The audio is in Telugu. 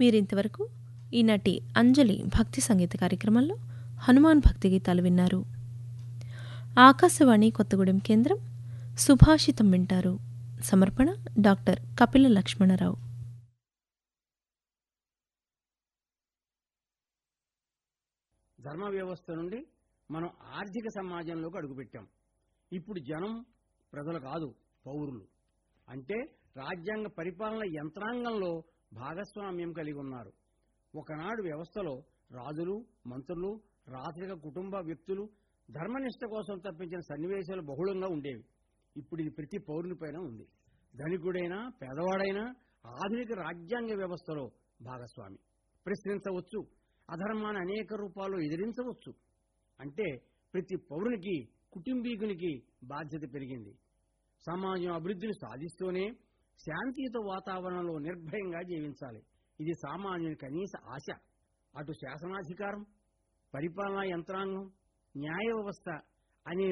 మీరింతవరకు ఈనాటి అంజలి భక్తి సంగీత కార్యక్రమంలో హనుమాన్ భక్తి గీతాలు విన్నారు ఆకాశవాణి కొత్తగూడెం కేంద్రం సుభాషితం వింటారు సమర్పణ డాక్టర్ కపిల లక్ష్మణరావు ధర్మ వ్యవస్థ నుండి మనం ఆర్థిక సమాజంలోకి అడుగుపెట్టాం ఇప్పుడు జనం ప్రజలు కాదు పౌరులు అంటే రాజ్యాంగ పరిపాలన యంత్రాంగంలో భాగస్వామ్యం కలిగి ఉన్నారు ఒకనాడు వ్యవస్థలో రాజులు మంత్రులు రాత్రిక కుటుంబ వ్యక్తులు ధర్మనిష్ట కోసం తప్పించిన సన్నివేశాలు బహుళంగా ఉండేవి ఇప్పుడు ఇది ప్రతి పౌరునిపైన ఉంది ధనికుడైనా పేదవాడైనా ఆధునిక రాజ్యాంగ వ్యవస్థలో భాగస్వామి ప్రశ్నించవచ్చు అధర్మాన్ని అనేక రూపాల్లో ఎదిరించవచ్చు అంటే ప్రతి పౌరునికి కుటుంబీకునికి బాధ్యత పెరిగింది సమాజం అభివృద్ధిని సాధిస్తూనే శాంతియుత వాతావరణంలో నిర్భయంగా జీవించాలి ఇది సామాన్యుని కనీస ఆశ అటు శాసనాధికారం పరిపాలనా యంత్రాంగం న్యాయ వ్యవస్థ అనే